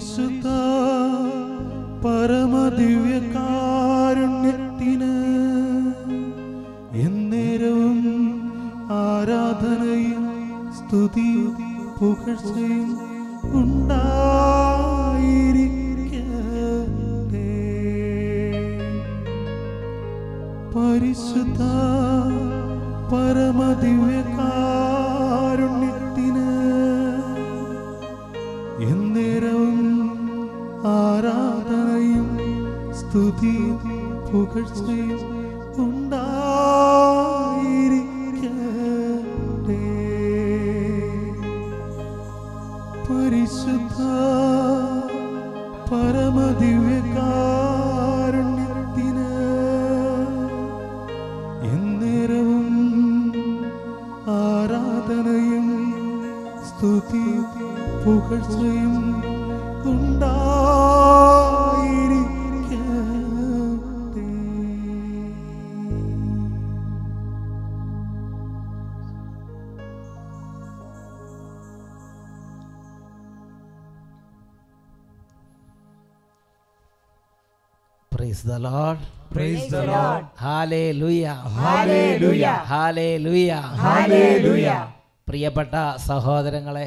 പരിശുദ്ധ പരമദിവ്യകാരുണ്യത്തിന് എന്നേരവും ആരാധനയും സ്തുതിയും പുകഴ്ചയും ഉണ്ടായിരിക്കട്ടെ പരിശുദ്ധ പരമദിവ്യകാരുണ്യത്തിന് എന്നേരവും ആരാധനയും സ്തുതിയും പുകഴ്ചയും ഉണ്ടായിരിക്കട്ടെ പരിശുദ്ധ പരമദിവ്യകാരുണ്യത്തിന് എന്നേരവും ആരാധനയും സ്തുതി പുകഴ്ചയും ഉണ്ടായിരിക്കട്ടെ Praise the Lord. Praise the Lord. Hallelujah. Hallelujah. Hallelujah. Hallelujah. പ്രിയപ്പെട്ട സഹോദരങ്ങളെ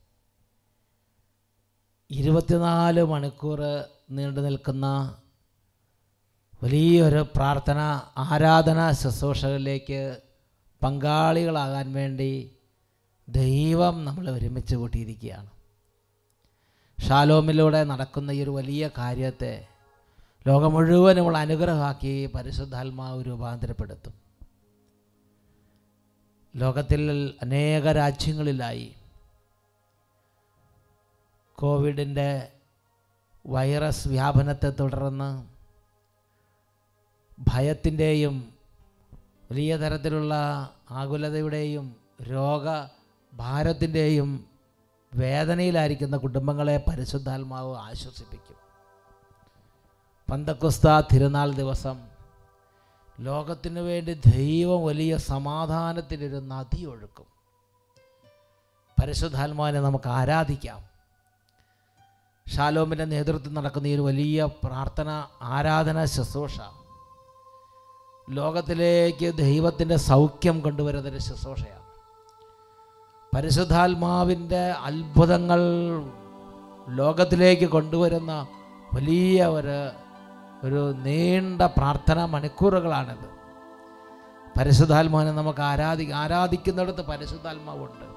ഇരുപത്തിനാല് മണിക്കൂർ നീണ്ടു നിൽക്കുന്ന വലിയൊരു പ്രാർത്ഥന ആരാധന ശുശ്രൂഷകളിലേക്ക് പങ്കാളികളാകാൻ വേണ്ടി ദൈവം നമ്മളെ ഒരുമിച്ച് കൂട്ടിയിരിക്കുകയാണ് ഷാലോമിലൂടെ നടക്കുന്ന ഈ ഒരു വലിയ കാര്യത്തെ ലോകം മുഴുവനുമുള്ള അനുഗ്രഹമാക്കി പരിശുദ്ധാത്മാവ് രൂപാന്തരപ്പെടുത്തും ലോകത്തിൽ അനേക രാജ്യങ്ങളിലായി കോവിഡിൻ്റെ വൈറസ് വ്യാപനത്തെ തുടർന്ന് ഭയത്തിൻ്റെയും വലിയ തരത്തിലുള്ള ആകുലതയുടെയും രോഗഭാരത്തിൻ്റെയും വേദനയിലായിരിക്കുന്ന കുടുംബങ്ങളെ പരിശുദ്ധാത്മാവ് ആശ്വസിപ്പിക്കും പന്തക്കുസ്ത തിരുനാൾ ദിവസം ലോകത്തിനു വേണ്ടി ദൈവം വലിയ സമാധാനത്തിനൊരു നദി ഒഴുക്കും പരിശുദ്ധാത്മാവിനെ നമുക്ക് ആരാധിക്കാം ഷാലോമിൻ്റെ നേതൃത്വം നടക്കുന്ന ഈ ഒരു വലിയ പ്രാർത്ഥന ആരാധന ശുശ്രൂഷ ലോകത്തിലേക്ക് ദൈവത്തിൻ്റെ സൗഖ്യം കൊണ്ടുവരുന്നൊരു ശുശ്രൂഷയാണ് പരിശുദ്ധാത്മാവിൻ്റെ അത്ഭുതങ്ങൾ ലോകത്തിലേക്ക് കൊണ്ടുവരുന്ന വലിയ ഒരു ഒരു നീണ്ട പ്രാർത്ഥന മണിക്കൂറുകളാണിത് പരിശുദ്ധാത്മാവിനെ നമുക്ക് ആരാധി ആരാധിക്കുന്നിടത്ത് പരിശുദ്ധാത്മാവുണ്ട്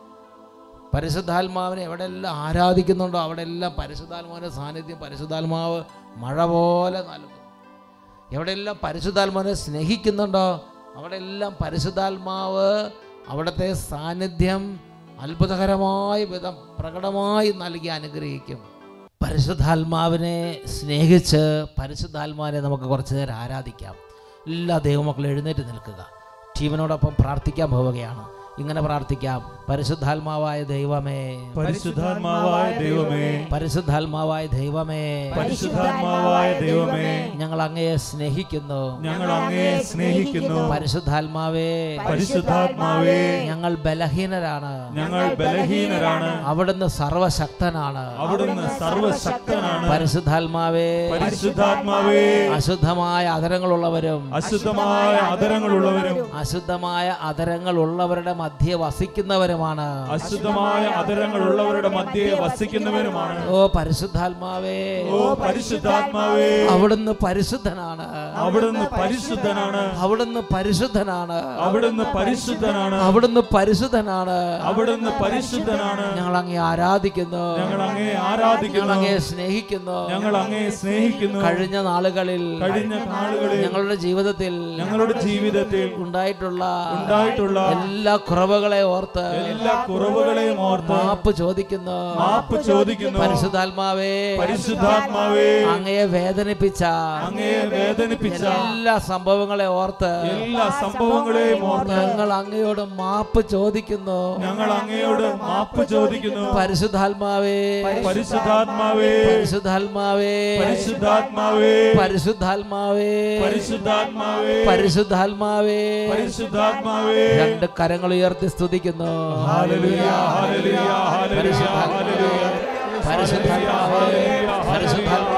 പരിശുദ്ധാത്മാവിനെ എവിടെയെല്ലാം ആരാധിക്കുന്നുണ്ടോ അവിടെയെല്ലാം പരിശുദ്ധാത്മാവിൻ്റെ സാന്നിധ്യം പരിശുദ്ധാത്മാവ് മഴ പോലെ നൽകും എവിടെയെല്ലാം പരിശുദ്ധാത്മാവിനെ സ്നേഹിക്കുന്നുണ്ടോ അവിടെയെല്ലാം പരിശുദ്ധാത്മാവ് അവിടുത്തെ സാന്നിധ്യം അത്ഭുതകരമായ വിധം പ്രകടമായി നൽകി അനുഗ്രഹിക്കും പരിശുദ്ധാത്മാവിനെ സ്നേഹിച്ച് പരിശുദ്ധാത്മാവിനെ നമുക്ക് കുറച്ച് നേരം ആരാധിക്കാം എല്ലാ ദൈവമക്കളും എഴുന്നേറ്റ് നിൽക്കുക ടീമിനോടൊപ്പം പ്രാർത്ഥിക്കാൻ പോവുകയാണ് ഇങ്ങനെ പ്രാർത്ഥിക്കാം പരിശുദ്ധാത്മാവായ ദൈവമേ പരിശുദ്ധാത്മാവായ ദൈവമേ പരിശുദ്ധാത്മാവായ ദൈവമേ പരിശുദ്ധാത്മാവായ ദൈവമേ ഞങ്ങൾ അങ്ങയെ സ്നേഹിക്കുന്നു ഞങ്ങൾ അങ്ങയെ സ്നേഹിക്കുന്നു പരിശുദ്ധാത്മാവേ പരിശുദ്ധാത്മാവേ ഞങ്ങൾ ബലഹീനരാണ് ഞങ്ങൾ ബലഹീനരാണ് അവിടുന്ന് സർവശക്തനാണ് അവിടുന്ന് സർവശക്തനാണ് പരിശുദ്ധാത്മാവേ പരിശുദ്ധാത്മാവേ അശുദ്ധമായ അതരങ്ങളുള്ളവരും അശുദ്ധമായ അതരങ്ങളുള്ളവരും അശുദ്ധമായ അതരങ്ങളുള്ളവരുടെ മധ്യ വസിക്കുന്നവരുമാണ് അശുദ്ധമായ അതരങ്ങളുള്ളവരുടെ മധ്യേ വസിക്കുന്നവരുമാണ് ഓ പരിശുദ്ധാത്മാവേ ഓ പരിശുദ്ധാത്മാവേ അവിടുന്ന് പരിശുദ്ധനാണ് അവിടുന്ന് പരിശുദ്ധനാണ് അവിടുന്ന് പരിശുദ്ധനാണ് അവിടുന്ന് പരിശുദ്ധനാണ് അവിടുന്ന് പരിശുദ്ധനാണ് അവിടുന്ന് പരിശുദ്ധനാണ് ഞങ്ങൾ അങ്ങേ ആരാധിക്കുന്നു ഞങ്ങൾ അങ്ങയെ ഞങ്ങൾ ആരാധിക്കുന്നു അങ്ങേ സ്നേഹിക്കുന്നു ഞങ്ങൾ അങ്ങയെ സ്നേഹിക്കുന്നു കഴിഞ്ഞ നാളുകളിൽ കഴിഞ്ഞ നാളുകളിൽ ഞങ്ങളുടെ ജീവിതത്തിൽ ഞങ്ങളുടെ ജീവിതത്തിൽ ഉണ്ടായിട്ടുള്ള ഉണ്ടായിട്ടുള്ള എല്ലാ കുറവുകളെ ഓർത്ത് എല്ലാ കുറവുകളെയും ഓർത്ത് മാപ്പ് ചോദിക്കുന്നു മാപ്പ് ചോദിക്കുന്നു പരിശുദ്ധാത്മാവേ പരിശുദ്ധാത്മാവേ അങ്ങയെ വേദനിപ്പിച്ച അങ്ങയെ വേദനിപ്പിച്ച എല്ലാ സംഭവങ്ങളെ ഓർത്ത് എല്ലാ സംഭവങ്ങളെയും ഓർത്ത് ഞങ്ങൾ അങ്ങയോട് മാപ്പ് ചോദിക്കുന്നു ഞങ്ങൾ അങ്ങയോട് മാപ്പ് ചോദിക്കുന്നു പരിശുദ്ധാത്മാവേ പരിശുദ്ധാത്മാവേ പരിശുദ്ധാത്മാവേ പരിശുദ്ധാത്മാവേ പരിശുദ്ധാത്മാവേ പരിശുദ്ധാത്മാവേ പരിശുദ്ധാത്മാവേ പരിശുദ്ധാത്മാവേ രണ്ട് കരങ്ങൾ ഉയർത്തി സ്തുതിക്കുന്നു ഹല്ലേലൂയ ഹല്ലേലൂയ ഹല്ലേലൂയ ഹല്ലേലൂയ പരിശുദ്ധാത്മാവേ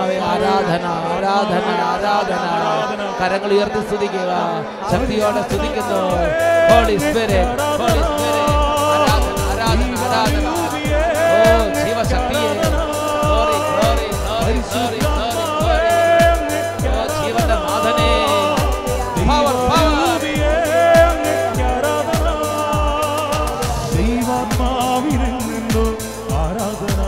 പരിശുദ്ധാത്മാവേ ആരാധന ആരാധന ആരാധന കരങ്ങൾ ഉയർത്തി സ്തുതിക്കുക ശക്തിയോടെ സ്തുതിക്കുന്നു ഹോളി സ്പിരിറ്റ് ഹോളി സ്പിരിറ്റ് ആരാധന ആരാധന ആരാധന ഓ ജീവശക്തിയെ glory glory glory glory glory glory ഓ ജീവന്റെ നാഥനെ പവർ പവർ ദൈവാത്മാവിനെന്നു ആരാധന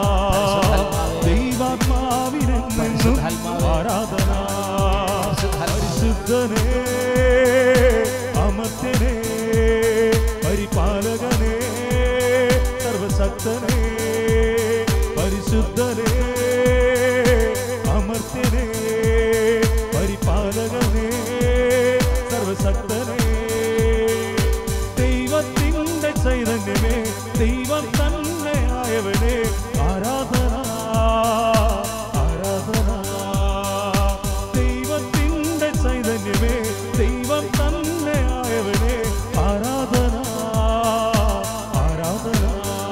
ദൈവാത്മാവിനെന്നു ആരാധന പരിശുദ്ധനേ അമർത്യനേ പരിപാലകനേ സർവശക്തനേ പരിശുദ്ധനേ അമർത്യനേ പരിപാലകനേ സർവശക്തനേ ദൈവത്തിൻ്റെ ചൈതന്യമേ ദൈവം തന്നെ ആയവനെ ആരാധന ആരാധന ദൈവത്തിൻ്റെ ചൈതന്യമേ ദൈവം തന്നെ ആയവനെ ആരാധന ആരാധന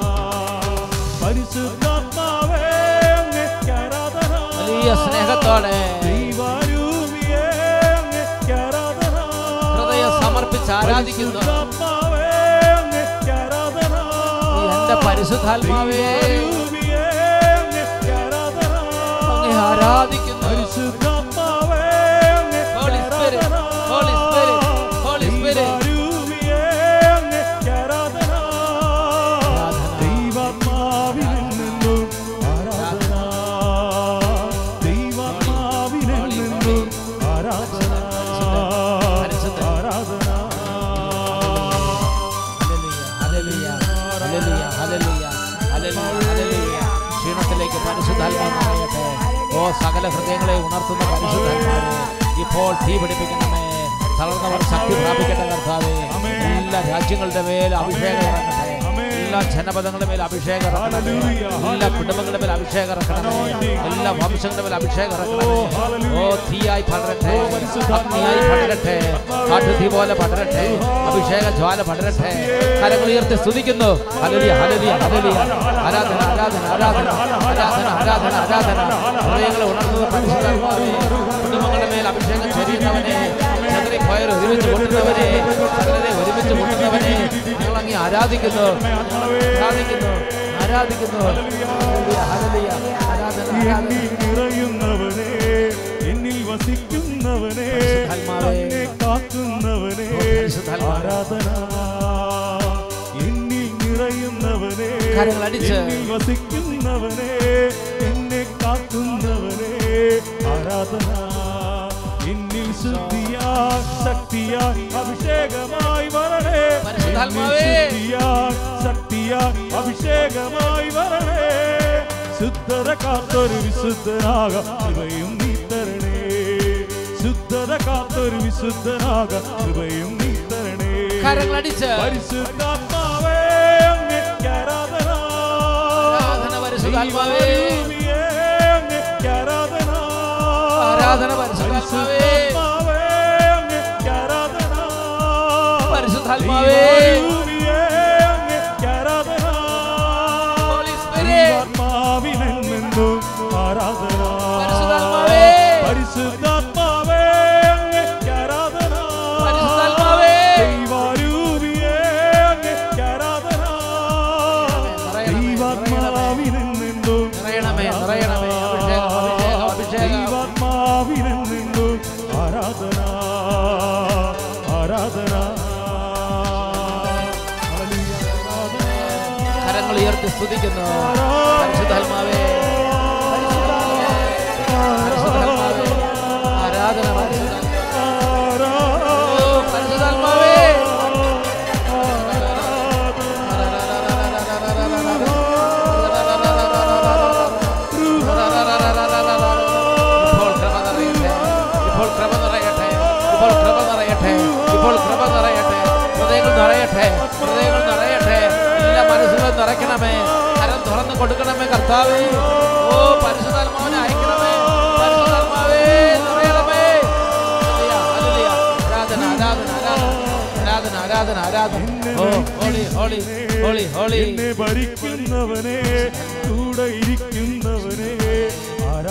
പരിശുദ്ധാത്മാവേ അങ്ങേക്ക് ആരാധന വലിയ സ്നേഹത്തോടെ ദൈവാരൂപിയേ അങ്ങേക്ക് ആരാധന ഹൃദയം സമർപ്പിച്ച് ആരാധിക്കുന്നു പരിശുദ്ധാത്മാവേ അങ്ങേക്ക് ആരാധന ഈ എന്റെ പരിശുദ്ധാത്മാവേ ദൈവാരൂപിയേ അങ്ങേക്ക് ആരാധന അങ്ങേ ആരാധിക്കുന്നു പരിശുദ്ധാത്മാവേ അങ്ങേക്ക് Holy Spirit, ആരാധന. Holy Spirit, Holy Spirit. ദൈവാരൂപിയേ അങ്ങേക്ക് ആരാധന. ദൈവാത്മാവിൽ നിന്നും ആരാധന. ദൈവാത്മാവിൽ നിന്നും ആരാധന. ആരാധന. ഹല്ലേലൂയ, ഹല്ലേലൂയ, ഹല്ലേലൂയ, ഹല്ലേലൂയ, ഹല്ലേലൂയ. ക്ഷീണത്തിലേക്ക് പരിശുദ്ധാത്മാവ് നിറയട്ടെ ഓ സകല ഹൃദയങ്ങളെ ഉണർത്തുന്ന പരിശുദ്ധാത്മാവേ ഇപ്പോൾ തീ പിടിപ്പിക്കണമേ തളർന്നവർ ശക്തി പ്രാപിക്കട്ടെ കർത്താവേ എല്ലാ രാജ്യങ്ങളുടെ മേൽ അഭിഷേകം ഇറങ്ങട്ടെ എല്ലാ ജനപദങ്ങളുടെ മേൽ അഭിഷേകം ഇറക്കണമേ എല്ലാ കുടുംബങ്ങളുടെ മേൽ അഭിഷേകം ഇറക്കണമേ എല്ലാ വംശങ്ങളുടെ മേൽ അഭിഷേകം ഇറക്കണമേ ഓ തീയായി പടരട്ടെ അഗ്നിയായി പടരട്ടെ കാട്ടുതീ പോലെ പടരട്ടെ അഭിഷേക ജ്വാല പടരട്ടെ കരങ്ങൾ ഉയർത്തി സ്തുതിക്കുന്നു ഹല്ലേലൂയ ഹല്ലേലൂയ ഹല്ലേലൂയ ആരാധന ആരാധന ആരാധന ആരാധന ആരാധന ആരാധന ഹൃദയങ്ങളെ ഉണർത്തുന്ന പരിശുദ്ധാത്മാവേ കുടുംബങ്ങളുടെ മേൽ അഭിഷേകം ചൊരിയുന്നവനെ ചന്ദ്രപ്പോയർ ഒരുമിച്ച് കൊണ്ടുന്നവനെ സകലരെ ഒരുമിച്ച് കൊണ്ടുന്നവനെ ഞങ്ങൾ അങ്ങ് ആരാധിക്കുന്നു ആരാധിക്കുന്നു ആരാധിക്കുന്നു ഹല്ലേലൂയ ഹല്ലേലൂയ ആരാധന ആരാധന എന്നിൽ നിറയുന്നവനെ എന്നിൽ വസിക്കുന്നവനെ പരിശുദ്ധാത്മാവേ. അങ്ങേ കാക്കുന്നവനെ പരിശുദ്ധാത്മാവേ. ആരാധന എന്നിൽ നിറയുന്നവനെ കരങ്ങളടിച്ച്. എന്നിൽ വസിക്കുന്നവനെ എന്നെ കാക്കുന്നവനെ ആരാധന എന്നിൽ ശുദ്ധിയാൽ ശക്തിയാൽ അഭിഷേകമായി വരണേ പരിശുദ്ധാത്മാവേ. എന്നിൽ ശുദ്ധിയാൽ ശക്തിയാൽ അഭിഷേകമായി വരണേ ശുദ്ധത കാത്തൊരു വിശുദ്ധനാകാം കൃപയും നീ തരണേ ശുദ്ധത കാത്തൊരു വിശുദ്ധനാകാം കൃപയും നീ തരണേ കരങ്ങളടിച്ച്. പരിശുദ്ധാത്മാവേ അങ്ങേക്ക് ആരാധന ആരാധന പരിശുദ്ധാത്മാവേ. ദൈവരൂപിയേ അങ്ങേക്ക് ആരാധന ആരാധന പരിശുദ്ധാത്മാവേ. പരിശുദ്ധാത്മാവേ അങ്ങേക്ക് ആരാധന പരിശുദ്ധാത്മാവേ. ദൈവരൂപിയേ അങ്ങേക്ക് ആരാധന Holy Spirit. ദൈവാത്മാവിനെന്നെന്നും ആരാധന പരിശുദ്ധാത്മാവേ. പരിശുദ്ധാത്മാവേ അങ്ങേക്ക് ആരാധന പരിശുദ്ധാത്മാവേ. ദൈവാരൂപിയേ അങ്ങേക്ക് ആരാധന ദൈവാത്മാവിനെന്നെന്നും നിറയണമേ നിറയണമേ അഭിഷേകം അഭിഷേകം അഭിഷേകം ദൈവാത്മാവിനെന്നെന്നും ആരാധന ആരാധന ഹല്ലേലൂയ, ആരാധന. കരങ്ങൾ ഉയർത്തി സ്തുതിക്കുന്നു പരിശുദ്ധാത്മാവേ പരിശുദ്ധാത്മാവേ ആരാധന പരിശുദ്ധാത്മാവേ. ഓ, പരിശുദ്ധാത്മാവേ ഇപ്പോൾ കൃപ നിറയട്ടെ ഇപ്പോൾ കൃപ നിറയട്ടെ ഇപ്പോൾ കൃപ നിറയട്ടെ ഇപ്പോൾ കൃപ നിറയട്ടെ ഹൃദയങ്ങൾ നിറയട്ടെ ഹൃദയങ്ങൾ നിറയട്ടെ എല്ലാ മനസ്സുകളും നിറയ്ക്കണമേ കരം തുറന്ന് കൊടുക്കണമേ കർത്താവേ ഓ പരിശുദ്ധാത്മാവിനെ അയക്കണമേ പരിശുദ്ധാത്മാവേ നിറയണമേ ഹല്ലേലൂയ, ഹല്ലേലൂയ. ആരാധന ആരാധന ആരാധന ആരാധന ആരാധന ആരാധന ഓ ഹോളി ഹോളി ഹോളി ഹോളി എന്നെ ഭരിക്കുന്നവനെ കൂടെ ഇരിക്കുന്നവനെ ആരാധന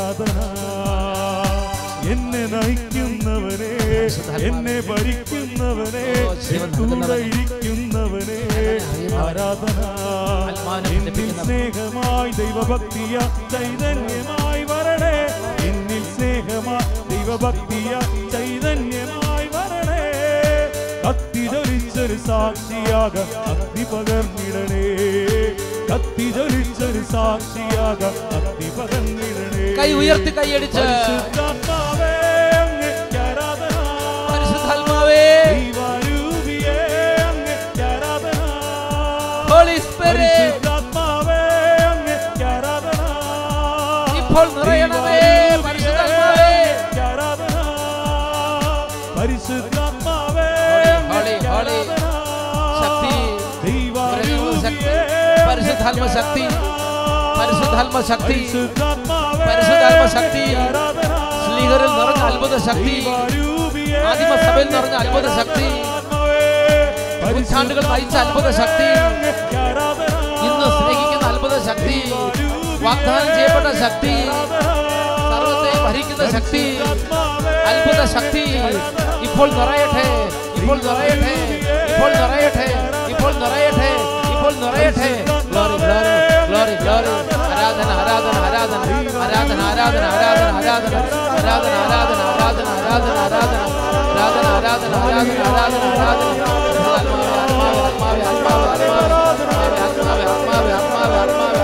ആരാധന എന്നെ നയിക്കുന്നവനെ എന്നെ ഭരിക്കുന്നവനെ കൂടെ ഇരിക്കുന്നവനെ ആരാധന എന്നിൽ സ്നേഹമായി ദൈവഭക്തിയ ചൈതന്യമായി വരണേ എന്നിൽ സ്നേഹമായി ദൈവഭക്തിയ ചൈതന്യമായി വരണേ കത്തി ജ്വലിച്ചൊരു സാക്ഷിയാക അഗ്നി പകർന്നിടണേ കത്തി ജ്വലിച്ചൊരു സാക്ഷിയാക അഗ്നി പകർന്നിടണേ കൈ ഉയർത്തി കൈയടിച്ച് പരിശുദ്ധാത്മാവേ, അങ്ങേയ്ക്ക് ആരാധന. പരിശുദ്ധാത്മാവേ ദൈവാരൂപിയേ, അങ്ങേയ്ക്ക് ആരാധന. ഹോളി സ്പിരിറ്റ് പരിശുദ്ധാത്മാവേ, അങ്ങേയ്ക്ക് ആരാധന. ഇപ്പോൾ നിറയണമേ, പരിശുദ്ധാത്മാവേ. അങ്ങേയ്ക്ക് ആരാധന. പരിശുദ്ധാത്മാവേ, ഹോളി, അങ്ങേയ്ക്ക് ഹോളി. ആരാധന. ശക്തി. ദൈവാരൂപിയേ, പരിശുദ്ധാത്മ ശക്തി. പരിശുദ്ധാത്മ ശക്തി പരിശുദ്ധാത്മാവേ, പരിശുദ്ധാത്മ ശക്തി. ആരാധന. സ്ലീഹരിൽ നിറഞ്ഞ അത്ഭുത ശക്തി ദൈവാരൂപിയേ, ആദിമസഭയിൽ നിറഞ്ഞ അത്ഭുത ശക്തി നൂറ്റാണ്ടുകൾ നയിച്ച അത്ഭുത ശക്തി ഇന്ന് സ്നേഹിക്കുന്ന അത്ഭുത ശക്തി വാഗ്ദാനം ചെയ്യപ്പെട്ട ശക്തി സർവത്തെ ഭരിക്കുന്ന ശക്തി അത്ഭുത ശക്തി ഇപ്പോൾ നിറയട്ടെ ഇപ്പോൾ നിറയട്ടെ ഇപ്പോൾ നിറയട്ടെ ഇപ്പോൾ നിറയട്ടെ ഇപ്പോൾ നിറയട്ടെ ഗ്ലോറി ഗ്ലോറി ഗ്ലോറി ഗ്ലോറി ആരാധന ആരാധന ആരാധന ആരാധന ആരാധന ആരാധന ആരാധന ആരാധന ആരാധന ആരാധന ആരാധന ആരാധന ആരാധന ആരാധന ആരാധന ആരാധന ആരാധന ആത്മാവേ ആത്മാവേ ആത്മാവേ ആത്മാവേ ആത്മാവേ ആത്മാവേ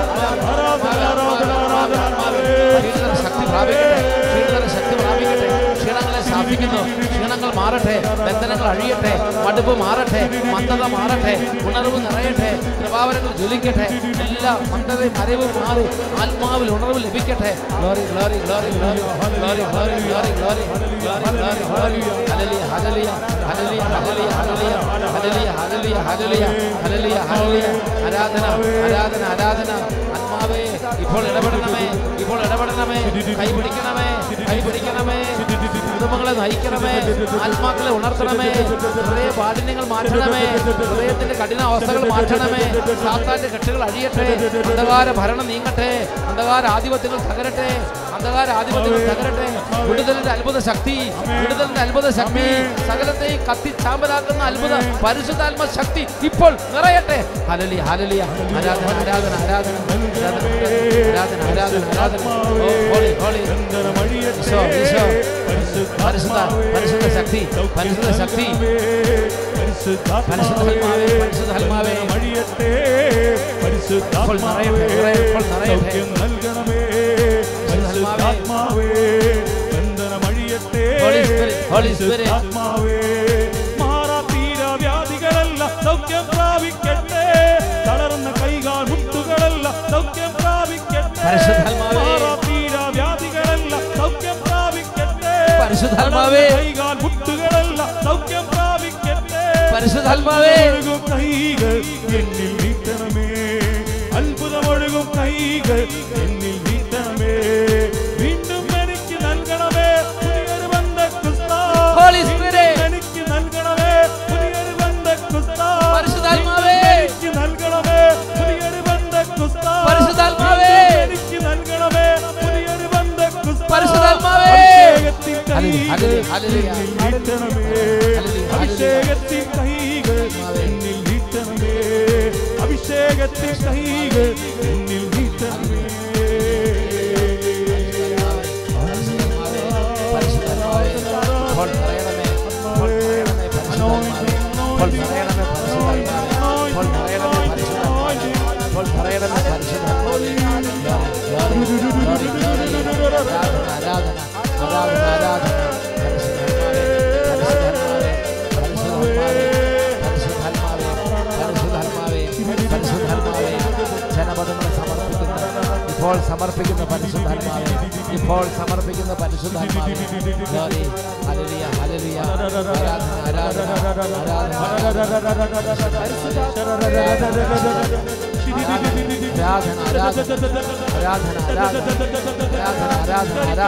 ആത്മാവേ ആത്മാവേ ക്ഷീണിതര ശക്തി പ്രാപിക്കട്ടെ ക്ഷീണിതര ശക്തി പ്രാപിക്കട്ടെ ക്ഷീണങ്ങളെ ശാസിക്കുന്നു ക്ഷീണങ്ങൾ മാറട്ടെ ബന്ധനങ്ങൾ അഴിയട്ടെ മടുപ്പ് മാറട്ടെ മന്ദത മാറട്ടെ ഉണർവ് നിറയട്ടെ കൃപാവരങ്ങൾ ജ്വലിക്കട്ടെ എല്ലാ മന്ദതയും മരവും മാറി ആത്മാവിൽ ഉണർവ് ലഭിക്കട്ടെ glory glory glory glory glory glory glory glory glory glory glory ഹല്ലേലൂയ ഹല്ലേലൂയ ഹല്ലേലൂയ ഹല്ലേലൂയ ഹല്ലേലൂയ ഹല്ലേലൂയ ഹല്ലേലൂയ ഹല്ലേലൂയ ഹല്ലേലൂയ ആരാധന ആരാധന ആരാധന ആത്മാവേ ഇപ്പോൾ ഇടപെടണമേ ഇപ്പോൾ ഇടപെടണമേ കൈ പിടിക്കണമേ കൈ പിടിക്കണമേ കുടുംബങ്ങളെ നയിക്കണമേ ആത്മാക്കളെ ഉണർത്തണമേ ഹൃദയ പാഠിന്യങ്ങൾ മാറ്റണമേ ഹൃദയത്തിന്റെ കഠിന അവസ്ഥകൾ മാറ്റണമേ സാത്താന്റെ കെട്ടുകൾ അഴിയട്ടെ അന്ധകാര ഭരണം നീങ്ങട്ടെ അന്ധകാര ആധിപത്യങ്ങൾ തകരട്ടെ അന്ധകാര ആധിപത്യങ്ങൾ തകരട്ടെ വിടുതലിന്റെ അത്ഭുത ശക്തി വിടുതലിന്റെ അത്ഭുത ശക്തി സകലത്തെയും കത്തി ചാമ്പലാക്കുന്ന അത്ഭുത പരിശുദ്ധാത്മ ശക്തി ഇപ്പോൾ നിറയട്ടെ ഹലലി ഹലലിയ ആരാധന ആരാധന ആരാധന ആരാധന ആരാധന ആരാധന ഓ ഹോളി ഹോളി ഈശോ ഈശോ പരിശുദ്ധ പരിശുദ്ധ ശക്തി പരിശുദ്ധ ശക്തി പരിശുദ്ധാത്മാവേ പരിശുദ്ധാത്മാവേ മഴിയട്ടെ ഇപ്പോൾ നിറയട്ടെ, നിറയട്ടെ, ഇപ്പോൾ നിറയട്ടെ. സൗഖ്യം നൽകണമേ പരിശുദ്ധാത്മാവേ ബന്ധനമഴിയട്ടെ Holy Spirit, Holy Spirit. പരിശുദ്ധാത്മാവേ മാറാത്തീര വ്യാധികളല്ല സൗഖ്യം പ്രാപിക്കട്ടെ തളർന്ന കൈകാൽ മുട്ടുകളല്ല സൗഖ്യം പ്രാപിക്കട്ടെ പരിശുദ്ധാത്മാവേ. മാറാത്തീര വ്യാധികളല്ല സൗഖ്യം പ്രാപിക്കട്ടെ പരിശുദ്ധാത്മാവേ. തളർന്ന കൈകാൽ മുട്ടുകളല്ല സൗഖ്യം പ്രാപിക്കട്ടെ പരിശുദ്ധാത്മാവേ. ഒഴുകും കൈകൾ എന്നിൽ നീട്ടണമേ അത്ഭുതമൊഴുകും കൈകൾ എന്നിൽ നീട്ടണമേ വീണ്ടും എനിക്ക് നൽകണമേ പുതിയൊരു ബന്ധക്കുസ്താ Holy Spirit. വീണ്ടും എനിക്ക് നൽകണമേ പുതിയൊരു ബന്ധക്കുസ്താ പരിശുദ്ധാത്മാവേ. എനിക്ക് നൽകണമേ പുതിയൊരു ബന്ധക്കുസ്താ പരിശുദ്ധാത്മാവേ. എനിക്ക് നൽകണമേ പുതിയൊരു ബന്ധക്കുസ്താ പരിശുദ്ധാത്മാവേ. അഭിഷേകത്തിൻ കൈകൾ ഹല്ലേലൂയ, ഹല്ലേലൂയ. എന്നിൽ നീട്ടണമേ ഹല്ലേലൂയ, അഭിഷേകത്തിൻ കൈകൾ എന്നിൽ നീട്ടണമേ അഭിഷേകത്തിൻ കൈകൾ എന്നിൽ നീട്ടണമേ പരിശുദ്ധാത്മാവേ, ഇപ്പോൾ നിറയണമേ, ഇപ്പോൾ നിറയണമേ, പരിശുദ്ധാത്മാവേ. ഇപ്പോൾ നിറയണമേ, പരിശുദ്ധാത്മാവേ. ഇപ്പോൾ നിറയണമേ, പരിശുദ്ധാത്മാവേ. ഇപ്പോൾ നിറയണമേ, പരിശുദ്ധാത്മാവേ. Glory, glory, glory, glory. ആരാധന, ആരാധന, ആരാധന, ആരാധന. പരിശുദ്ധാത്മാവേ, പരിശുദ്ധാത്മാവേ, പരിശുദ്ധാത്മാവേ, പരിശുദ്ധാത്മാവേ, പരിശുദ്ധാത്മാവേ, പരിശുദ്ധാത്മാവേ. ജനപദങ്ങളെ സമർപ്പിക്കുന്നു ഇപ്പോൾ സമർപ്പിക്കുന്ന പരിശുദ്ധാത്മാവേ ഇപ്പോൾ സമർപ്പിക്കുന്ന പരിശുദ്ധാത്മാവേ ഗ്ലോറി ഹല്ലേലൂയ ഹല്ലേലൂയ ആരാധന ആരാധന ആരാധന ആരാധന ആരാധന ആരാധന ആരാധന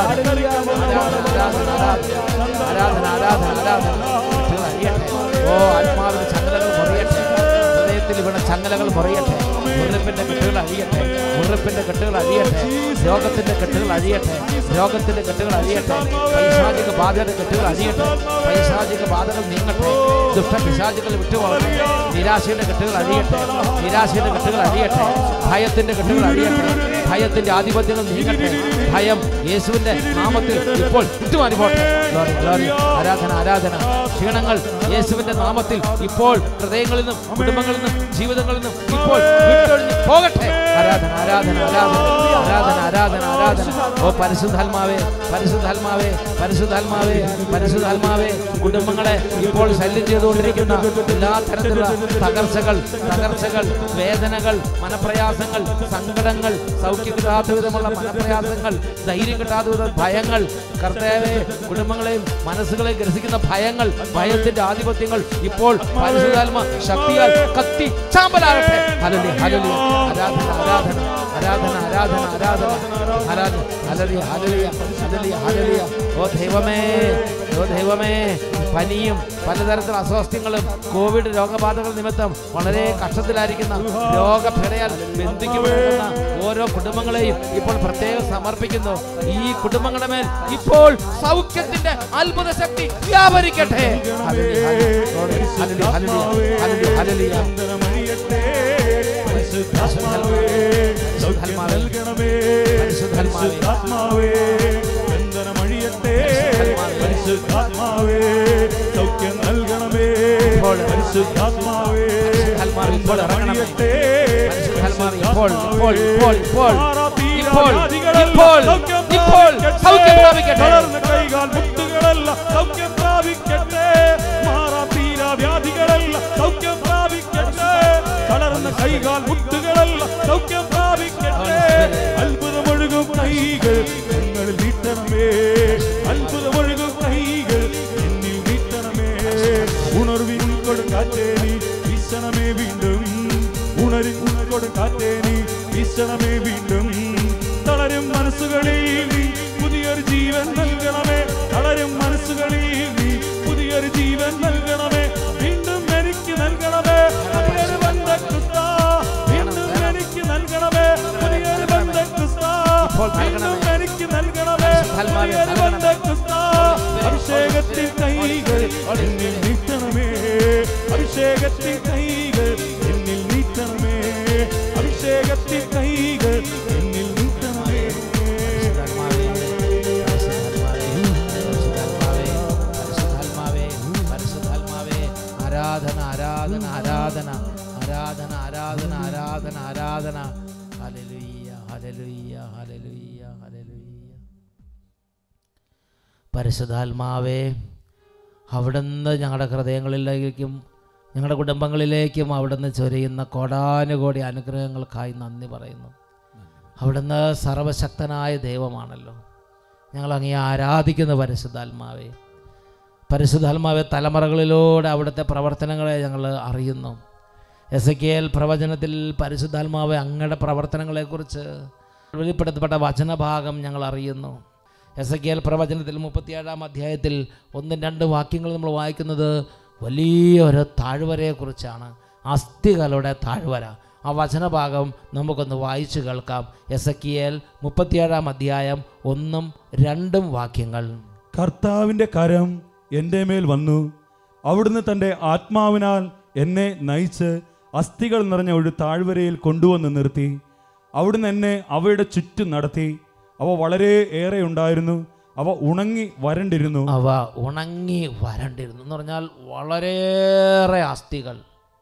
ആരാധന ആരാധന ആരാധന അറിയട്ടെ ഓ ആത്മാവിന്റെ ചങ്ങലകൾ മുറിയട്ടെ ഹൃദയത്തിൽ ഇവിടെ ചങ്ങലകൾ മുറിയട്ടെ മുറിപ്പിന്റെ കെട്ടുകൾ അഴിയട്ടെ മുറിപ്പിന്റെ കെട്ടുകൾ അഴിയട്ടെ രോഗത്തിന്റെ കെട്ടുകൾ അഴിയട്ടെ രോഗത്തിന്റെ കെട്ടുകൾ അഴിയട്ടെ പൈശാചിക ബാധയുടെ കെട്ടുകൾ അഴിയട്ടെ പൈശാചിക ബാധകൾ നീങ്ങട്ടെ ദുഷ്ടപിശാചികൾ വിട്ടുപോകട്ടെ നിരാശയുടെ കെട്ടുകൾ അഴിയട്ടെ നിരാശയുടെ കെട്ടുകൾ അഴിയട്ടെ ഭയത്തിന്റെ കെട്ടുകൾ അഴിയട്ടെ ഭയത്തിന്റെ ആധിപത്യങ്ങൾ നീങ്ങട്ടെ ഭയം യേശുവിന്റെ നാമത്തിൽ ഇപ്പോൾ വിട്ടുമാറിപ്പോട്ടെ Glory, glory. ആരാധന ആരാധന ക്ഷീണങ്ങൾ യേശുവിന്റെ നാമത്തിൽ ഇപ്പോൾ ഹൃദയങ്ങളിൽ നിന്നും കുടുംബങ്ങളിൽ നിന്നും ജീവിതങ്ങളിൽ നിന്നും ഇപ്പോൾ വിട്ടൊഴിഞ്ഞ് പോകട്ടെ ആരാധന ആരാധന ആരാധന ആരാധന ആരാധന ആരാധന ഓ പരിശുദ്ധാത്മാവേ പരിശുദ്ധാത്മാവേ പരിശുദ്ധാത്മാവേ പരിശുദ്ധാത്മാവേ കുടുംബങ്ങളെ ഇപ്പോൾ ശല്യം ചെയ്തുകൊണ്ടിരിക്കുന്ന എല്ലാ തരത്തിലുള്ള തകർച്ചകൾ തകർച്ചകൾ വേദനകൾ മനപ്രയാസങ്ങൾ സങ്കടങ്ങൾ സൗഖ്യം കിട്ടാത്ത വിധമുള്ള മനപ്രയാസങ്ങൾ ധൈര്യം കിട്ടാത്ത വിധം ഭയങ്ങൾ കർത്താവെ കുടുംബങ്ങളെയും മനസ്സുകളെയും ഗ്രസിക്കുന്ന ഭയങ്ങൾ ഭയത്തിന്റെ ആധിപത്യങ്ങൾ ഇപ്പോൾ പരിശുദ്ധാത്മ ശക്തിയാൽ കത്തി ചാമ്പലാകട്ടെ ഹലലി ഹലലി ആരാധന ആരാധന ആരാധന ആരാധന ആരാധന ആരാധന ഹലലിയ ഹലലിയ ഹലലിയ ഹലലിയ ഓ ദൈവമേ ഓ ദൈവമേ പനിയും പലതരത്തിലുള്ള അസ്വാസ്ഥ്യങ്ങളും കോവിഡ് രോഗബാധകൾ നിമിത്തം വളരെ കഷ്ടത്തിലായിരിക്കുന്ന രോഗപീഠയാൽ ബന്ധിക്കപ്പെടുന്ന ഓരോ കുടുംബങ്ങളെയും ഇപ്പോൾ പ്രത്യേകം സമർപ്പിക്കുന്നു ഈ കുടുംബങ്ങളുടെ മേൽ ഇപ്പോൾ സൗഖ്യത്തിന്റെ അത്ഭുത ശക്തി വ്യാപരിക്കട്ടെ ഹല്ലേലൂയ, ഹല്ലേലൂയ, ഹല്ലേലൂയ, ഹല്ലേലൂയ, ഹല്ലേലൂയ. ബന്ധനമഴിയട്ടെ പരിശുദ്ധാത്മാവേ സൗഖ്യം നൽകണമേ പരിശുദ്ധാത്മാവേ ബന്ധനമഴിയട്ടെ പരിശുദ്ധാത്മാവേ സൗഖ്യം നൽകണമേ ഇപ്പോൾ പരിശുദ്ധാത്മാവേ പരിശുദ്ധാത്മാവേ ഇപ്പോൾ ഇറങ്ങണമേ. ബന്ധനമഴിയട്ടെ പരിശുദ്ധാത്മാവേ ഇപ്പോൾ ഇപ്പോൾ ഇപ്പോൾ ഇപ്പോൾ മാറാത്തീരാ ഇപ്പോൾ വ്യാധികളെല്ലാം ഇപ്പോൾ സൗഖ്യം ഇപ്പോൾ പ്രാപിക്കട്ടെ. സൗഖ്യം പ്രാപിക്കട്ടെ തളർന്ന കൈകാൽ മുട്ടുകളെല്ലാം സൗഖ്യം പ്രാപിക്കട്ടെ മാറാത്തീരാ വ്യാധികളെല്ലാം സൗഖ്യം പ്രാപിക്കട്ടെ തളർന്ന കൈകാൽ മുട്ടുകളെല്ലാം സൗഖ്യം പ്രാപിക്കട്ടെ അത്ഭുതമൊഴുകും കൈകൾ ഞങ്ങളിൽ നീട്ടണമേ അത്ഭുതമൊഴുകും കൈകൾ എന്നിൽ നീട്ടണമേ ഉണർവിൻ കൊടുക്കാറ്റേ നീ വീശണമേ വീണ്ടും ഉണരി കൊടുക്കാറ്റേ നീ വീശണമേ വീണ്ടും തളരും മനസ്സുകളിൽ നീ പുതിയൊരു ജീവൻ നൽകണമേ തളരും മനസ്സുകളിൽ നീ പുതിയൊരു ജീവൻ നൽകണമേ വീണ്ടും എനിക്ക് നൽകണമേ പുതിയൊരു ബന്ധക്രിസ്ത വീണ്ടും എനിക്ക് നൽകണമേ പുതിയൊരു ബന്ധക്രിസ്ത ഇപ്പോൾ വീണ്ടും നൽകണമേ. എനിക്ക് നൽകണമേ പരിശുദ്ധാത്മാവേ, പുതിയൊരു നൽകണമേ. ബന്ധക്രിസ്ത അഭിഷേകത്തിൽ കൈകൾ എന്നിൽ നീട്ടണമേ അഭിഷേകത്തിൽ കൈകൾ എന്നിൽ നീട്ടണമേ അഭിഷേകത്തിൽ കൈകൾ എന്നിൽ നീട്ടണമേ പരിശുദ്ധാത്മാവേ, പരിശുദ്ധാത്മാവേ, പരിശുദ്ധാത്മാവേ, പരിശുദ്ധാത്മാവേ, പരിശുദ്ധാത്മാവേ, ആരാധന ആരാധന ആരാധന ആരാധന ആരാധന ആരാധന ആരാധന ഹല്ലേലൂയ ഹല്ലേലൂയ ഹല്ലേലൂയ ഹല്ലേലൂയ പരിശുദ്ധാത്മാവേ അവിടുന്ന് ഞങ്ങളുടെ ഹൃദയങ്ങളിലേക്കും ഞങ്ങളുടെ കുടുംബങ്ങളിലേക്കും അവിടുന്ന് ചൊരിയുന്ന കോടാനുകോടി അനുഗ്രഹങ്ങൾക്കായി നന്ദി പറയുന്നു അവിടുന്ന് സർവശക്തനായ ദൈവമാണല്ലോ ഞങ്ങൾ അങ്ങേ ആരാധിക്കുന്ന പരിശുദ്ധാത്മാവെ പരിശുദ്ധാത്മാവെ തലമുറകളിലൂടെ അവിടുത്തെ പ്രവർത്തനങ്ങളെ ഞങ്ങൾ അറിയുന്നു എസ് കെ എൽ പ്രവചനത്തിൽ പരിശുദ്ധാത്മാവെ അങ്ങയുടെ പ്രവർത്തനങ്ങളെക്കുറിച്ച് വെളിപ്പെടുത്തപ്പെട്ട വചനഭാഗം ഞങ്ങൾ അറിയുന്നു എസ് കെ എൽ പ്രവചനത്തിൽ മുപ്പത്തിയേഴാം അധ്യായത്തിൽ ഒന്നും രണ്ട് വാക്യങ്ങൾ നമ്മൾ വായിക്കുന്നത് വലിയൊരു താഴ്വരയെക്കുറിച്ചാണ് അസ്ഥികളുടെ താഴ്വര ആ വചനഭാഗം നമുക്കൊന്ന് വായിച്ചു കേൾക്കാം എസ് കെ എൽ മുപ്പത്തിയേഴാം അധ്യായം ഒന്നും രണ്ടും വാക്യങ്ങൾ കർത്താവിന്റെ കരം എൻ്റെ മേൽ വന്നു അവിടുന്ന് തൻ്റെ ആത്മാവിനാൽ എന്നെ നയിച്ച് അസ്ഥികൾ നിറഞ്ഞ ഒരു താഴ്വരയിൽ കൊണ്ടുവന്ന് നിർത്തി അവിടുന്ന് എന്നെ അവയുടെ ചുറ്റും നടത്തി അവ വളരെ ഏറെ ഉണ്ടായിരുന്നു അവ ഉണങ്ങി വരണ്ടിരുന്നു അവ ഉണങ്ങി വരണ്ടിരുന്നു എന്ന് പറഞ്ഞാൽ വളരെയേറെ അസ്ഥികൾ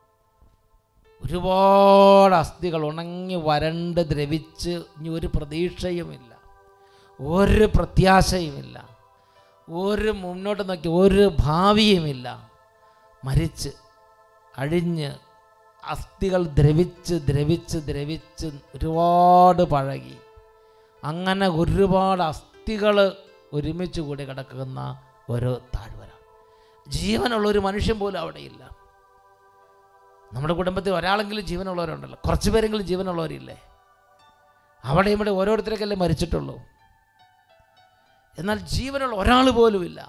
ഒരുപാട് അസ്ഥികൾ ഉണങ്ങി വരണ്ട് ദ്രവിച്ച് ഇനി ഒരു പ്രതീക്ഷയുമില്ല ഒരു പ്രത്യാശയുമില്ല ഒരു മുന്നോട്ട് നോക്കി ഒരു ഭാവിയുമില്ല മരിച്ച് അഴിഞ്ഞ് അസ്ഥികൾ ദ്രവിച്ച് ദ്രവിച്ച് ദ്രവിച്ച് ഒരുപാട് പഴകി അങ്ങനെ ഒരുപാട് അസ്ഥികൾ ഒരുമിച്ച് കൂടി കിടക്കുന്ന ഒരു താഴ്വര ജീവനുള്ള ഒരു മനുഷ്യൻ പോലും അവിടെയില്ല നമ്മുടെ കുടുംബത്തിൽ ഒരാളെങ്കിലും ജീവനുള്ളവരുണ്ടല്ലോ കുറച്ച് പേരെങ്കിലും ജീവനുള്ളവരില്ലേ അവിടെ ഇവിടെ ഓരോരുത്തരൊക്കെയല്ലേ മരിച്ചിട്ടുള്ളൂ എന്നാൽ ജീവനുള്ള ഒരാൾ പോലുമില്ല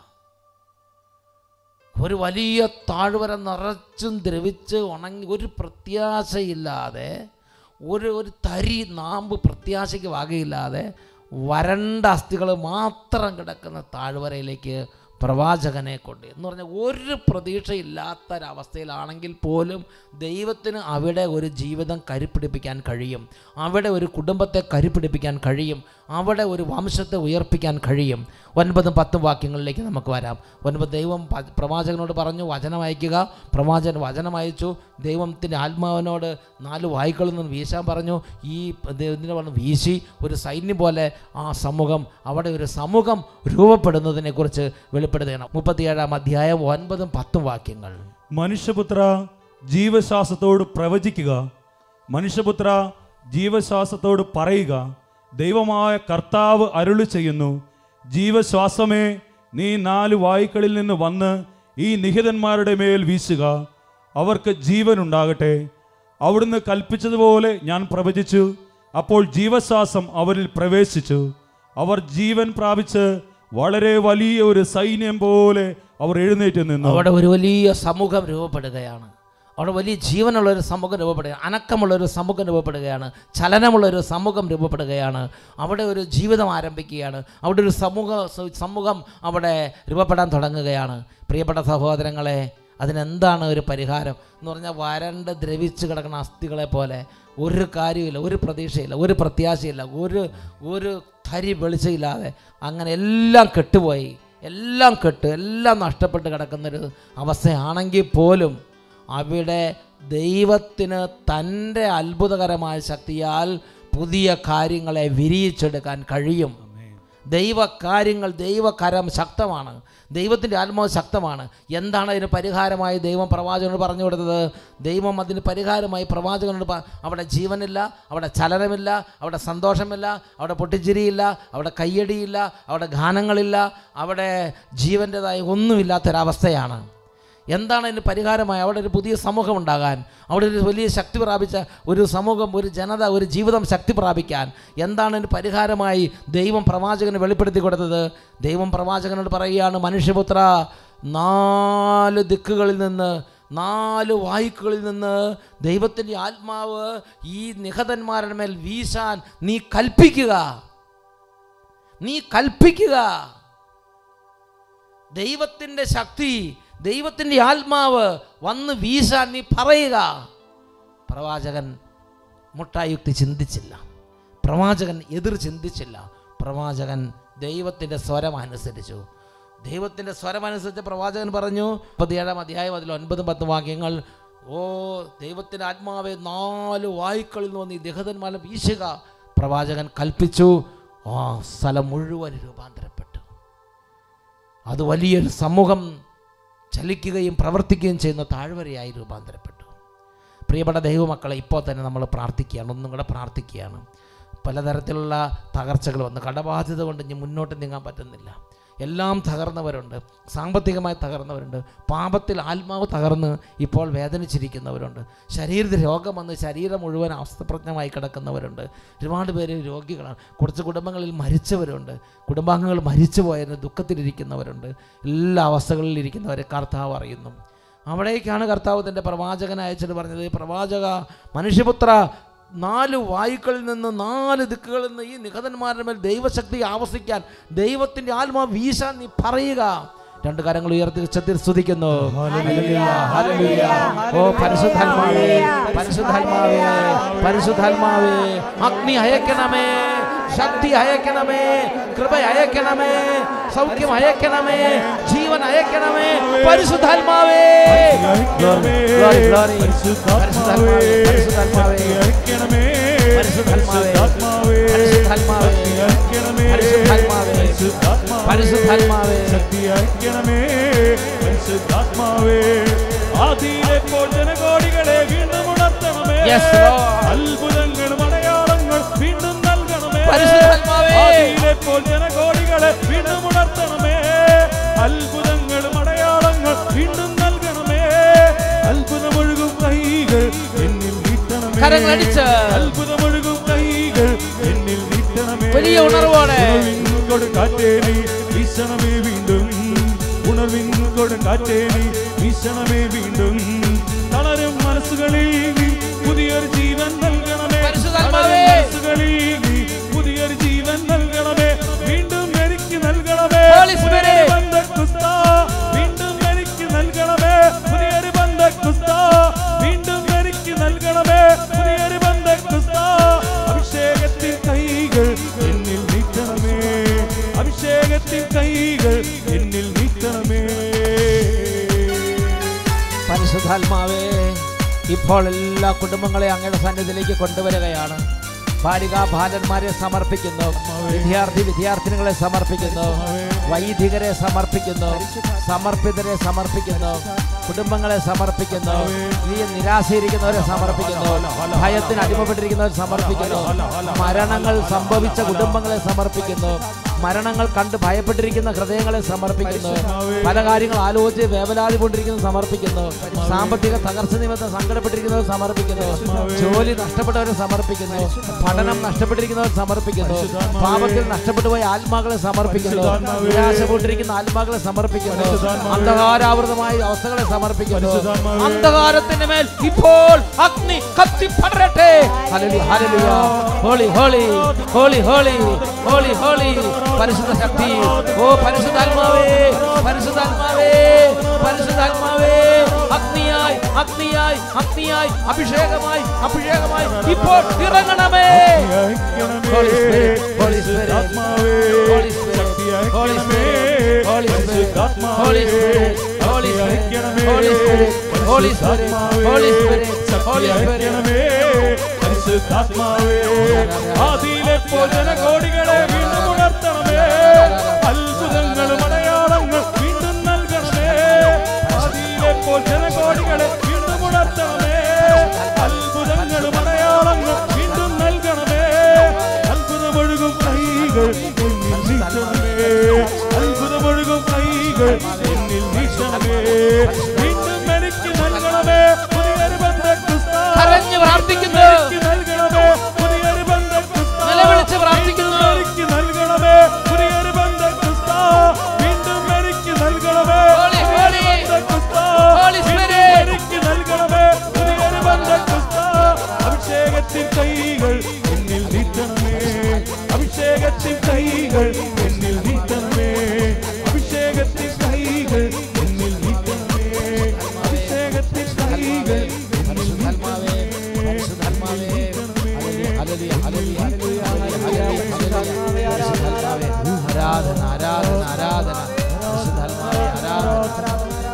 ഒരു വലിയ താഴ്വര നിറച്ചും ദ്രവിച്ച് ഉണങ്ങി ഒരു പ്രത്യാശയില്ലാതെ ഒരു ഒരു തരി നാമ്പ് പ്രത്യാശയ്ക്ക് വകയില്ലാതെ വരണ്ട അസ്ഥികൾ മാത്രം കിടക്കുന്ന താഴ്വരയിലേക്ക് പ്രവാചകനെ കൊണ്ട് എന്ന് പറഞ്ഞാൽ ഒരു പ്രതീക്ഷയില്ലാത്ത ഒരവസ്ഥയിലാണെങ്കിൽ പോലും ദൈവത്തിന് അവിടെ ഒരു ജീവിതം കരുപ്പിടിപ്പിക്കാൻ കഴിയും അവിടെ ഒരു കുടുംബത്തെ കരുപ്പിടിപ്പിക്കാൻ കഴിയും അവിടെ ഒരു വംശത്തെ ഉയർപ്പിക്കാൻ കഴിയും ഒൻപതും പത്തും വാക്യങ്ങളിലേക്ക് നമുക്ക് വരാം ഒൻപത് ദൈവം പ- പ്രവാചകനോട് പറഞ്ഞു വചനം അയക്കുക പ്രവാചകൻ വചനം അയച്ചു ദൈവത്തിൻ്റെ ആത്മാവിനോട് നാല് വായ്ക്കളിൽ നിന്ന് വീശാൻ പറഞ്ഞു ഈ ദൈവത്തിൻ്റെ പറഞ്ഞു വീശി ഒരു സൈന്യം പോലെ ആ സമൂഹം അവിടെ ഒരു സമൂഹം രൂപപ്പെടുന്നതിനെക്കുറിച്ച് വെളിപ്പെടുത്തുകയാണ് മുപ്പത്തിയേഴാം അധ്യായം ഒൻപതും പത്തും വാക്യങ്ങൾ മനുഷ്യപുത്ര ജീവശ്വാസത്തോട് പ്രവചിക്കുക മനുഷ്യപുത്ര ജീവശ്വാസത്തോട് പറയുക ദൈവമായ കർത്താവ് അരുളി ചെയ്യുന്നു ജീവശ്വാസമേ നീ നാല് വായുക്കളിൽ നിന്ന് വന്ന് ഈ നിഹിതന്മാരുടെ മേൽ വീശുക അവർക്ക് ജീവനുണ്ടാകട്ടെ അവിടുന്ന് കൽപ്പിച്ചതുപോലെ ഞാൻ പ്രവചിച്ചു അപ്പോൾ ജീവശ്വാസം അവരിൽ പ്രവേശിച്ചു അവർ ജീവൻ പ്രാപിച്ച് വളരെ വലിയ ഒരു സൈന്യം പോലെ അവർ എഴുന്നേറ്റ് നിന്നു അവിടെ ഒരു വലിയ സമൂഹം രൂപപ്പെടുകയാണ് അവിടെ വലിയ ജീവനുള്ള ഒരു സമൂഹം രൂപപ്പെടുകയാണ് അനക്കമുള്ള ഒരു സമൂഹം രൂപപ്പെടുകയാണ് ചലനമുള്ള ഒരു സമൂഹം രൂപപ്പെടുകയാണ് അവിടെ ഒരു ജീവിതം ആരംഭിക്കുകയാണ് അവിടെ ഒരു സമൂഹ സമൂഹം അവിടെ രൂപപ്പെടാൻ തുടങ്ങുകയാണ് പ്രിയപ്പെട്ട സഹോദരങ്ങളെ അതിനെന്താണ് ഒരു പരിഹാരം എന്ന് പറഞ്ഞാൽ വരണ്ട് ദ്രവിച്ച് കിടക്കുന്ന അസ്ഥികളെ പോലെ ഒരു കാര്യമില്ല ഒരു പ്രതീക്ഷയില്ല ഒരു പ്രത്യാശയില്ല ഒരു ഒരു തരി വെളിച്ചമില്ലാതെ അങ്ങനെ എല്ലാം കെട്ടുപോയി എല്ലാം കെട്ട് എല്ലാം നഷ്ടപ്പെട്ട് കിടക്കുന്നൊരു അവസ്ഥയാണെങ്കിൽ പോലും അവിടെ ദൈവത്തിന് തൻ്റെ അത്ഭുതകരമായ ശക്തിയാൽ പുതിയ കാര്യങ്ങളെ വിരിയിച്ചെടുക്കാൻ കഴിയും ദൈവകാര്യങ്ങൾ ദൈവകരം ശക്തമാണ് ദൈവത്തിൻ്റെ ആത്മാവ് ശക്തമാണ് എന്താണ് അതിന് പരിഹാരമായി ദൈവം പ്രവാചകനോട് പറഞ്ഞു കൊടുത്തത് ദൈവം അതിന് പരിഹാരമായി പ്രവാചകനോട് പ- അവിടെ ജീവനില്ല അവിടെ ചലനമില്ല അവിടെ സന്തോഷമില്ല അവിടെ പൊട്ടിച്ചിരിയില്ല അവിടെ കയ്യടിയില്ല അവിടെ ഗാനങ്ങളില്ല അവിടെ ജീവൻ്റെതായ ഒന്നുമില്ലാത്തൊരവസ്ഥയാണ് എന്താണ് അതിന് പരിഹാരമായി അവിടെ ഒരു പുതിയ സമൂഹം ഉണ്ടാകാൻ അവിടെ ഒരു വലിയ ശക്തി പ്രാപിച്ച ഒരു സമൂഹം ഒരു ജനത ഒരു ജീവിതം ശക്തി പ്രാപിക്കാൻ എന്താണ് അതിന് പരിഹാരമായി ദൈവം പ്രവാചകന് വെളിപ്പെടുത്തി കൊടുത്തത് ദൈവം പ്രവാചകനോട് പറയുകയാണ് മനുഷ്യപുത്ര നാല് ദിക്കുകളിൽ നിന്ന് നാല് വായുക്കളിൽ നിന്ന് ദൈവത്തിൻ്റെ ആത്മാവ് ഈ നിഹതന്മാരുടെ മേൽ വീശാൻ നീ കൽപ്പിക്കുക നീ കൽപ്പിക്കുക ദൈവത്തിൻ്റെ ശക്തി ദൈവത്തിൻ്റെ ആത്മാവ് വന്ന് വീശാൻ നീ പറയുക പ്രവാചകൻ മുട്ടായുക്തി ചിന്തിച്ചില്ല പ്രവാചകൻ എതിർ ചിന്തിച്ചില്ല പ്രവാചകൻ ദൈവത്തിൻ്റെ സ്വരം അനുസരിച്ചു ദൈവത്തിൻ്റെ സ്വരം അനുസരിച്ച് പ്രവാചകൻ പറഞ്ഞു പതിയേഴാം അധ്യായം അതിൽ ഒൻപതും പത്തും വാക്യങ്ങൾ ഓ ദൈവത്തിൻ്റെ ആത്മാവെ നാല് വായുക്കളിൽ നിന്ന് വന്ന് ഈ ദഹതന്മാരെ വീശുക പ്രവാചകൻ കൽപ്പിച്ചു ആ സ്ഥലം മുഴുവൻ രൂപാന്തരപ്പെട്ടു അത് വലിയൊരു സമൂഹം ചലിക്കുകയും പ്രവർത്തിക്കുകയും ചെയ്യുന്ന താഴ്വരയായി രൂപാന്തരപ്പെട്ടു പ്രിയപ്പെട്ട ദൈവമക്കളെ ഇപ്പോൾ തന്നെ നമ്മൾ പ്രാർത്ഥിക്കുകയാണ് ഒന്നും കൂടെ പ്രാർത്ഥിക്കുകയാണ് പലതരത്തിലുള്ള തകർച്ചകൾ വന്ന് കടബാധ്യത കൊണ്ട് ഇനി മുന്നോട്ട് നീങ്ങാൻ പറ്റുന്നില്ല എല്ലാം തകർന്നവരുണ്ട് സാമ്പത്തികമായി തകർന്നവരുണ്ട് പാപത്തിൽ ആത്മാവ് തകർന്ന് ഇപ്പോൾ വേദനിച്ചിരിക്കുന്നവരുണ്ട് ശരീരത്തിൽ രോഗം വന്ന് ശരീരം മുഴുവൻ അവസ്ഥപ്രജ്ഞമായി കിടക്കുന്നവരുണ്ട് ഒരുപാട് പേര് രോഗികളാണ് കുറച്ച് കുടുംബങ്ങളിൽ മരിച്ചവരുണ്ട് കുടുംബാംഗങ്ങൾ മരിച്ചു പോയതിന് ദുഃഖത്തിലിരിക്കുന്നവരുണ്ട് എല്ലാ അവസ്ഥകളിൽ ഇരിക്കുന്നവരെ കർത്താവ് അറിയുന്നു അവിടേക്കാണ് കർത്താവ് തൻ്റെ പ്രവാചകനെ അയച്ചിട്ട് പറഞ്ഞത് പ്രവാചക മനുഷ്യപുത്ര നാല് വായുക്കളിൽ നിന്ന് നാല് ദിക്കുകളിൽ നിന്ന് ഈ നിഹതന്മാരുടെ മേൽ ദൈവശക്തി ആവസിക്കാൻ ദൈവത്തിൻ്റെ ആത്മാ വീശാൻ നീ പറയുക രണ്ട് കരങ്ങൾ ഉയർത്തി ഉച്ചത്തിൽ സ്തുതിക്കുന്നു ഹല്ലേലൂയ, ഹല്ലേലൂയ. ഓ പരിശുദ്ധാത്മാവേ പരിശുദ്ധാത്മാവേ പരിശുദ്ധാത്മാവേ അഗ്നി അയക്കണമേ ശക്തി അയക്കണമേ കൃപ അയക്കണമേ സൗഖ്യം അയക്കണമേ ജീവൻ അയക്കണമേ പരിശുദ്ധാത്മാവേ Glory, glory, glory. പരിശുദ്ധാത്മാവേ, പരിശുദ്ധാത്മാവേ, പരിശുദ്ധാത്മാവേ, പരിശുദ്ധാത്മാവേ, പരിശുദ്ധാത്മാവേ, പരിശുദ്ധാത്മാവേ, പരിശുദ്ധാത്മാവേ ആദിയിലെപ്പോൾ ജനകോടികളെ വീണ്ടും ഉണർത്തണമേ Yes, Lord. അത്ഭുതങ്ങളും അടയാളങ്ങൾ വീണ്ടും നൽകണമേ പരിശുദ്ധാത്മാവേ. ആദിയിലെപ്പോൾ ജനകോടികളെ വീണ്ടും ഉണർത്തണമേ അത്ഭുതങ്ങളും അടയാളങ്ങൾ വീണ്ടും നൽകണമേ അത്ഭുതമൊഴുകും കൈകൾ എന്നിൽ നീട്ടണമേ കരങ്ങളടിച്ച്. അത്ഭുതമൊഴുകും കൈകൾ എന്നിൽ നീട്ടണമേ വലിയ ഉണർവോടെ. ഉണർവിൻ കൊടുങ്കാറ്റേ നീ വീശണമേ വീണ്ടും ഉണർവിൻ കൊടുങ്കാറ്റേ നീ വീശണമേ വീണ്ടും തളരും മനസ്സുകളിൽ നീ പുതിയൊരു ജീവൻ നൽകണമേ പരിശുദ്ധാത്മാവേ. തളരും മനസ്സുകളിൽ നീ പുതിയൊരു ജീവൻ നൽകണമേ നൽകണമേ വീണ്ടും എനിക്ക് നൽകണമേ Holy Spirit. പുതിയൊരു ബന്ധക്കുസ്ത വീണ്ടും എനിക്ക് നൽകണമേ പുതിയൊരു ബന്ധക്കുസ്ത വീണ്ടും എനിക്ക് നൽകണമേ പുതിയൊരു ബന്ധക്കുസ്ത അഭിഷേകത്തിൻ കൈകൾ എന്നിൽ നീക്കണമേ അഭിഷേകത്തിൻ കൈകൾ എന്നിൽ നീക്കണമേ പരിശുദ്ധാത്മാവേ ഇപ്പോൾ എല്ലാ കുടുംബങ്ങളെ അങ്ങയുടെ സന്നിധിയിലേക്ക് കൊണ്ടുവരികയാണ് ബാലിക ബാലന്മാരെ സമർപ്പിക്കുന്നു വിദ്യാർത്ഥി വിദ്യാർത്ഥിനികളെ സമർപ്പിക്കുന്നു വൈദികരെ സമർപ്പിക്കുന്നു സമർപ്പിതരെ സമർപ്പിക്കുന്നു കുടുംബങ്ങളെ സമർപ്പിക്കുന്നു ഈ നിരാശയിരിക്കുന്നവരെ സമർപ്പിക്കുന്നു ഭയത്തിന് അടിമപ്പെട്ടിരിക്കുന്നവരെ സമർപ്പിക്കുന്നു മരണങ്ങൾ സംഭവിച്ച കുടുംബങ്ങളെ സമർപ്പിക്കുന്നു മരണങ്ങൾ കണ്ട് ഭയപ്പെട്ടിരിക്കുന്ന ഹൃദയങ്ങളെ സമർപ്പിക്കുന്നു പല കാര്യങ്ങൾ ആലോചിച്ച് വേവലാതി കൊണ്ടിരിക്കുന്നത് സമർപ്പിക്കുന്നു സാമ്പത്തിക തകർച്ച നിമിത്തം സങ്കടപ്പെട്ടിരിക്കുന്നവർ സമർപ്പിക്കുന്നു ജോലി നഷ്ടപ്പെട്ടവരെ സമർപ്പിക്കുന്നു പഠനം നഷ്ടപ്പെട്ടിരിക്കുന്നവർ സമർപ്പിക്കുന്നു പാപത്തിൽ നഷ്ടപ്പെട്ടു പോയ ആത്മാക്കളെ സമർപ്പിക്കുന്നു നിരാശപ്പെട്ടിരിക്കുന്ന ആത്മാക്കളെ സമർപ്പിക്കുന്നു അന്ധകാരാവൃതമായ അവസ്ഥകളെ സമർപ്പിക്കുന്നു അന്ധകാരത്തിന്റെ മേൽ ഇപ്പോൾ അഗ്നി കത്തിപ്പടരട്ടെ ഹല്ലേലൂയ, ഹല്ലേലൂയ. Holy holy holy holy holy holy പരിശുദ്ധ ശക്തി ഓ പരിശുദ്ധാത്മാവേ പരിശുദ്ധാത്മാവേ പരിശുദ്ധാത്മാവേ അഗ്നിയായി അഗ്നിയായി അഗ്നിയായി അഭിഷേകമായി അഭിഷേകമായി ഇപ്പോൾ ഇറങ്ങണമേ Holy Spirit, Holy Spirit, Holy Spirit, Holy Spirit, Holy Spirit, Holy Spirit, Holy Spirit, Holy Spirit, Holy Spirit, Holy Spirit, Holy Spirit. പരിശുദ്ധാത്മാവേ ആദിയിലെ ജനകോടികളെ വീണ്ടും ഉണർത്തണമേ അത്ഭുതങ്ങളും അടയാളങ്ങൾ വീണ്ടും നൽകണമേ ആദിയിലെ ജനകോടികളെ വീണ്ടും ഉണർത്തണമേ അത്ഭുതങ്ങളും അടയാളങ്ങൾ വീണ്ടും നൽകണമേ അത്ഭുതമൊഴുകും കൈകൾ എന്നിൽ നീട്ടണമേ അത്ഭുതമൊഴുകും കൈകൾ എന്നിൽ നീട്ടണമേ വീണ്ടും എനിക്ക് നൽകണമേ പുതിയൊരു ബന്ധക്രിസ്ത കരഞ്ഞ് പ്രാർത്ഥിക്കുന്നു. എനിക്ക് നൽകണമേ പുതിയൊരു ബന്ധക്രിസ്ത നിലവിളിച്ച് പ്രാർത്ഥിക്കുന്നു. എനിക്ക് നൽകണമേ പുതിയൊരു ബന്ധക്രിസ്ത വീണ്ടും എനിക്ക് നൽകണമേ Holy, holy. ബന്ധക്രിസ്ത Holy Spirit. വീണ്ടും എനിക്ക് നൽകണമേ പുതിയൊരു ബന്ധക്രിസ്ത അഭിഷേകത്തിൻ കൈകൾ എന്നിൽ നീട്ടണമേ അഭിഷേകത്തിൻ കൈകൾ എന്നിൽ നീട്ടണമേ അഭിഷേകത്തിൻ കൈകൾ എന്നിൽ നീട്ടണമേ അഭിഷേകത്തിൻ കൈകൾ എന്നിൽ പരിശുദ്ധാത്മാവേ, പരിശുദ്ധാത്മാവേ, ഹല്ലേലൂയ, ഹല്ലേലൂയ, ഹല്ലേലൂയ, ഹല്ലേലൂയ, ഹല്ലേലൂയ, പരിശുദ്ധാത്മാവേ, ആരാധന ആരാധന ആരാധന പരിശുദ്ധാത്മാവേ ആരാധന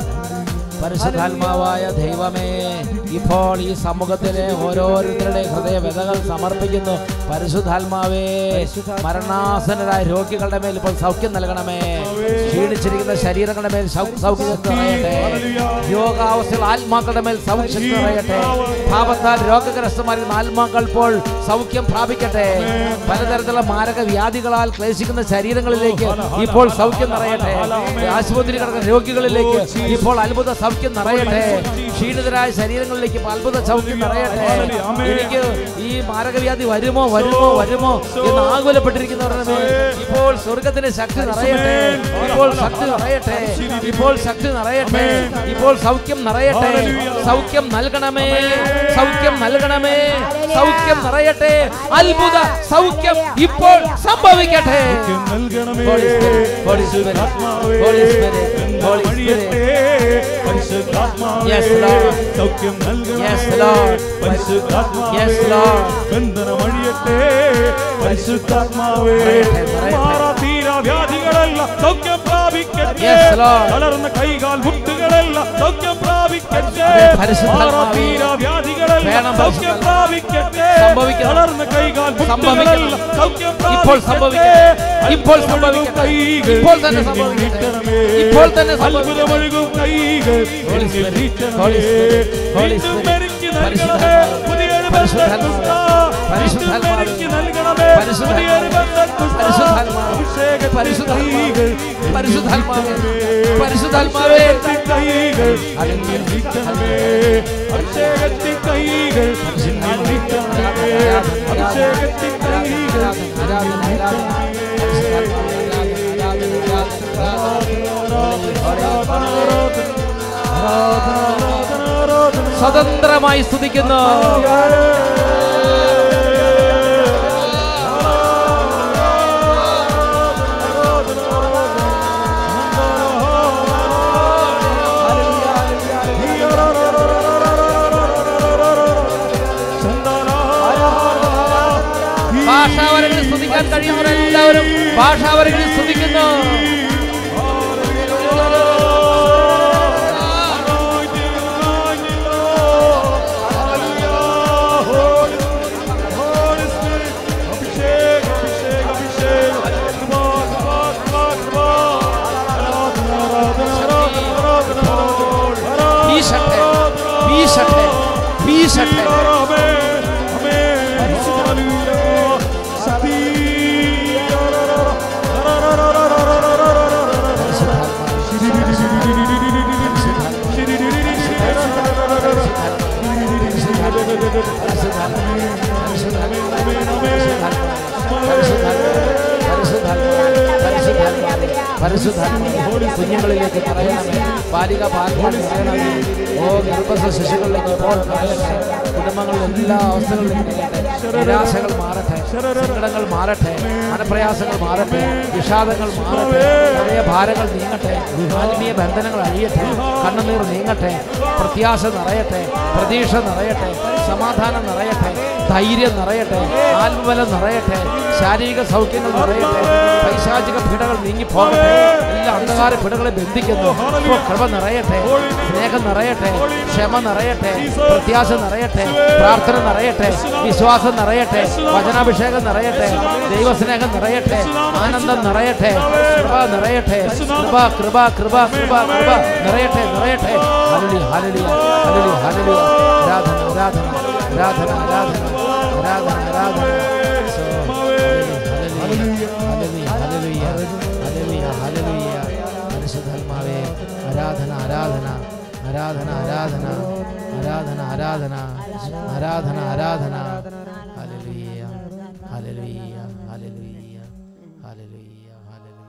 പരിശുദ്ധാത്മാവായ ദൈവമേ ഇപ്പോൾ ഈ സമൂഹത്തിലെ ഓരോരുത്തരുടെ ഹൃദയ വ്യതകൾ സമർപ്പിക്കുന്നു പരിശുദ്ധാത്മാവേ മരണാസനരായ രോഗികളുടെ മേൽ ഇപ്പോൾ സൗഖ്യം നൽകണമേ ക്ഷീണിച്ചിരിക്കുന്ന ശരീരങ്ങളുടെ മേൽ സൗ- സൗഖ്യം നിറയട്ടെ രോഗാവസ്ഥയുള്ള ആത്മാക്കളുടെ മേൽ സൗഖ്യം നിറയട്ടെ പാപത്താൽ രോഗഗ്രസ്തമായിരുന്ന ആത്മാക്കൾ ഇപ്പോൾ സൗഖ്യം പ്രാപിക്കട്ടെ പലതരത്തിലുള്ള മാരക വ്യാധികളാൽ ക്ലേശിക്കുന്ന ശരീരങ്ങളിലേക്ക് ഇപ്പോൾ സൗഖ്യം നിറയട്ടെ ആശുപത്രി കിടക്കുന്ന രോഗികളിലേക്ക് ഇപ്പോൾ അത്ഭുത സൗഖ്യം നിറയട്ടെ ക്ഷീണിതരായ ശരീരങ്ങളിലേക്ക് ഇപ്പോൾ അത്ഭുത സൗഖ്യം നിറയട്ടെ എനിക്ക് ഈ മാരകവ്യാധി വരുമോ വരുമോ വരുമോ എന്ന് ആകുലപ്പെട്ടിരിക്കുന്നവരുടെ മേൽ ഇപ്പോൾ സ്വർഗത്തിന്റെ ശക്തി നിറയട്ടെ ഇപ്പോൾ ശക്തി നിറയട്ടെ ഇപ്പോൾ ശക്തി നിറയട്ടെ ഇപ്പോൾ സൗഖ്യം നിറയട്ടെ സൗഖ്യം നൽകണമേ സൗഖ്യം നൽകണമേ സൗഖ്യം നിറയട്ടെ അത്ഭുത സൗഖ്യം ഇപ്പോൾ സംഭവിക്കട്ടെ നൽകണമേ Holy Spirit, Holy Spirit, Holy Spirit, Holy Spirit. പരിശുദ്ധാത്മാവേ Yes, Lord. സൗഖ്യം നൽകണമേ Yes, Lord. പരിശുദ്ധാത്മാവേ Yes, Lord. ബന്ധനമഴിയട്ടെ പരിശുദ്ധാത്മാവേ നിറയട്ടെ, നിറയട്ടെ. മാറാതീരാ വ്യാധികളെല്ലാം സൗഖ്യം പ്രാപിക്കട്ടെ Yes, Lord. തളർന്ന കൈകാൽ മുട്ടുകളെല്ലാം സൗഖ്യം പ്രാപിക്കട്ടെ അതെ, പരിശുദ്ധാത്മാവേ. മാറാതീരാ വ്യാധികളെല്ലാം വേണം, സൗഖ്യം പരിശുദ്ധാത്മാവേ. പ്രാപിക്കട്ടെ സംഭവിക്കണം. തളർന്ന കൈകാൽ സംഭവിക്കണം. മുട്ടുകളെല്ലാം സൗഖ്യം ഇപ്പോൾ പ്രാപിക്കട്ടെ. സംഭവിക്കട്ടെ. ഇപ്പോൾ അത്ഭുതമൊഴുകും സംഭവിക്കട്ടെ. കൈകൾ ഇപ്പോൾ തന്നെ എന്നിൽ സംഭവിക്കട്ടെ. നീട്ടണമേ. ഇപ്പോൾ തന്നെ സംഭവിക്കട്ടെ. അത്ഭുതമൊഴുകും കൈകൾ Holy എന്നിൽ Spirit, നീട്ടണമേ. Holy Spirit, Holy വീണ്ടും Spirit. എനിക്ക് നൽകണമേ പരിശുദ്ധാത്മാവേ. പുതിയൊരു പരിശുദ്ധാത്മാവേ. ബന്ധക്രിസ്ത. വീണ്ടും പരിശുദ്ധാത്മാവേ. എനിക്ക് നൽകണമേ പരിശുദ്ധാത്മാവേ. പുതിയൊരു ബന്ധക്രിസ്ത. പരിശുദ്ധാത്മാവേ. അഭിഷേകത്തിൻ പരിശുദ്ധാത്മാവേ. കൈകൾ പരിശുദ്ധാത്മാവേ. എന്നിൽ പരിശുദ്ധാത്മാവേ. അഭിഷേകത്തിൻ കൈകൾ എന്നിൽ നീട്ടണമേ. അഭിഷേകത്തിൻ കൈകൾ എന്നിൽ നീട്ടണമേ. അഭിഷേകത്തിൻ കൈകൾ എന്നിൽ നീട്ടണമേ. സ്വതന്ത്രമായി സ്തുതിക്കുന്നു ഭാഷാവരങ്ങളിൽ സ്തുതിക്കാൻ കഴിയുന്നവരെല്ലാവരും ഭാഷാവരങ്ങളിൽ സ്തുതിക്കുന്നു വീശട്ടെ വീശട്ടെ വീശട്ടെ കുഞ്ഞുങ്ങളിലേക്ക് പറയണമേ ബാലിക പാലുകൾ നിറയണമേ ഓ ഗർഭസ്ഥ ശിശുക്കളിലേക്ക് ഇപ്പോൾ പറയട്ടെ കുടുംബങ്ങളിൽ എല്ലാ അവസ്ഥകളിലും നിരാശകൾ മാറട്ടെ സങ്കടങ്ങൾ മാറട്ടെ മനപ്രയാസങ്ങൾ മാറട്ടെ വിഷാദങ്ങൾ മാറട്ടെ ഹൃദയ ഭാരങ്ങൾ നീങ്ങട്ടെ ആത്മീയ ബന്ധനങ്ങൾ അഴിയട്ടെ കണ്ണുനീർ നീങ്ങട്ടെ പ്രത്യാശ നിറയട്ടെ പ്രതീക്ഷ നിറയട്ടെ സമാധാനം നിറയട്ടെ ധൈര്യം നിറയട്ടെ ആത്മബലം നിറയട്ടെ ശാരീരിക സൗഖ്യങ്ങൾ നിറയട്ടെ പൈശാചിക പീഡകൾ നീങ്ങിപ്പോകട്ടെ എല്ലാ അന്ധകാര പീഡകളെ ബന്ധിക്കുന്നു ഇപ്പോൾ കൃപ നിറയട്ടെ സ്നേഹം നിറയട്ടെ ക്ഷമ നിറയട്ടെ പ്രത്യാശ നിറയട്ടെ പ്രാർത്ഥന നിറയട്ടെ വിശ്വാസം നിറയട്ടെ വചനാഭിഷേകം നിറയട്ടെ ദൈവസ്നേഹം നിറയട്ടെ ആനന്ദം നിറയട്ടെ കൃപ നിറയട്ടെ കൃപ കൃപ കൃപ കൃപ കൃപ നിറയട്ടെ നിറയട്ടെ ഹലലി ഹലലി ഹലലി ഹലലി ആരാധന ആരാധന ആരാധന ആരാധന ആരാധന ആരാധന സോ, ഹല്ലേലൂയ, ഹല്ലേലൂയ, ഹല്ലേലൂയ, ഹല്ലേലൂയ, ഹല്ലേലൂയ. പരിശുദ്ധാത്മാവേ ആരാധന ആരാധന ആരാധന ആരാധന ആരാധന ആരാധന ആരാധന ആരാധന ഹല്ലേലൂയ ഹല്ലേലൂയ ഹല്ലേലൂയ ഹല്ലേലൂയ ഹല്ലേലൂയ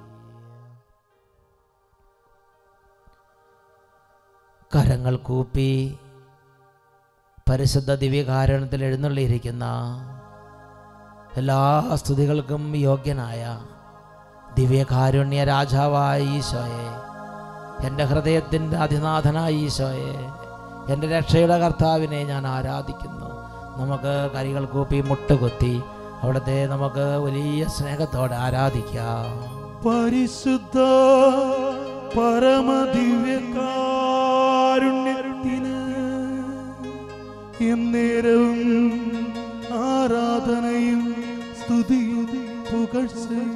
കരങ്ങൾ കൂപ്പി പരിശുദ്ധ ദിവ്യകാരണത്തിൽ എഴുന്നള്ളിയിരിക്കുന്ന എല്ലാ സ്തുതികൾക്കും യോഗ്യനായ ദിവ്യകാരുണ്യ രാജാവായ ഈശോയെ എൻ്റെ ഹൃദയത്തിൻ്റെ അതിനാഥനായ ഈശോയെ എൻ്റെ രക്ഷയുടെ കർത്താവിനെ ഞാൻ ആരാധിക്കുന്നു നമുക്ക് കരികൾ കൂപ്പി മുട്ടുകുത്തി അവിടുത്തെ നമുക്ക് വലിയ സ്നേഹത്തോടെ ആരാധിക്കാം പരിശുദ്ധ പരമദിവ്യകാരുണ്യത്തിന് എന്നേരവും ആരാധനയും സ്തുതിയും പുകഴ്ചയും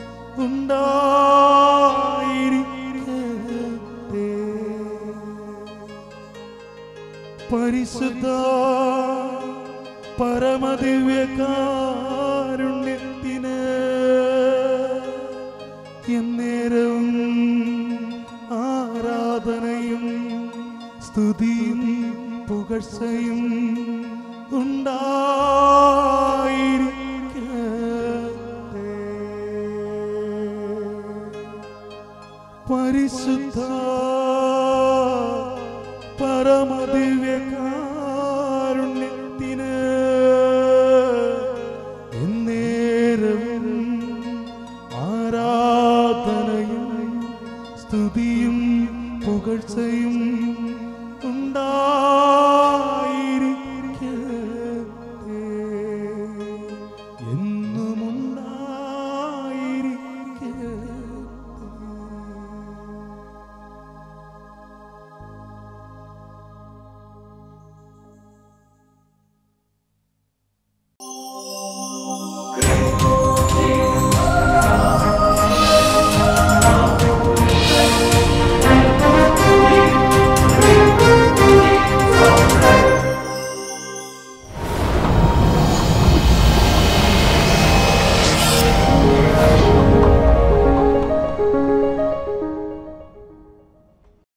ഉണ്ടായിരിക്കട്ടെ പരിശുദ്ധ പരമദിവ്യകാരുണ്യത്തിന് എന്നേരവും ആരാധനയും സ്തുതിയും പുകഴ്ചയും ഉണ്ടായിരിക്കട്ടെ പരിശുദ്ധ പരമദിവ്യകാരുണ്യത്തിന് എന്നേരവും ആരാധനയും സ്തുതിയും പുകഴ്ചയും ഉണ്ടായിരിക്കട്ടെ